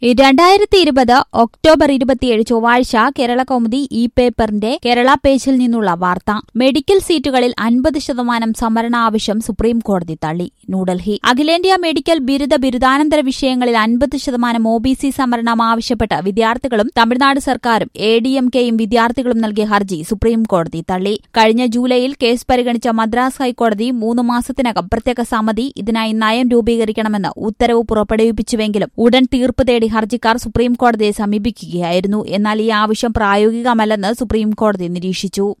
രണ്ടായിരത്തി ഇരുപത് ഒക്ടോബർ ഇരുപത്തിയേഴ് ചൊവ്വാഴ്ച കേരള കൗമുദി ഇ പേപ്പറിന്റെ കേരള പേജിൽ നിന്നുള്ള വാർത്ത മെഡിക്കൽ സീറ്റുകളിൽ അൻപത് ശതമാനം സംവരണ ആവശ്യം സുപ്രീം കോടതി തള്ളി ന്യൂഡൽഹി അഖിലേന്ത്യാ മെഡിക്കൽ ബിരുദ ബിരുദാനന്തര വിഷയങ്ങളിൽ അൻപത് ശതമാനം ഒ ബി സി സംവരണം ആവശ്യപ്പെട്ട് വിദ്യാർത്ഥികളും തമിഴ്നാട് സർക്കാരും എ ഡി എം കെയും വിദ്യാർത്ഥികളും നൽകിയ ഹർജി സുപ്രീം കോടതി തള്ളി കഴിഞ്ഞ ജൂലൈയിൽ കേസ് പരിഗണിച്ച മദ്രാസ് ഹൈക്കോടതി മൂന്ന് മാസത്തിനകം പ്രത്യേക സമിതി ഇതിനായി നയം രൂപീകരിക്കണമെന്ന് ഉത്തരവ് പുറപ്പെടുവിപ്പിച്ചുവെങ്കിലും ഉടൻ തീർപ്പ് തേടി ഹർജിക്കാർ സുപ്രീം കോടതിയെ സമീപിക്കുകയായിരുന്നു എന്നാൽ ഈ ആവശ്യം പ്രായോഗികമല്ലെന്ന് സുപ്രീം കോടതി നിരീക്ഷിച്ചു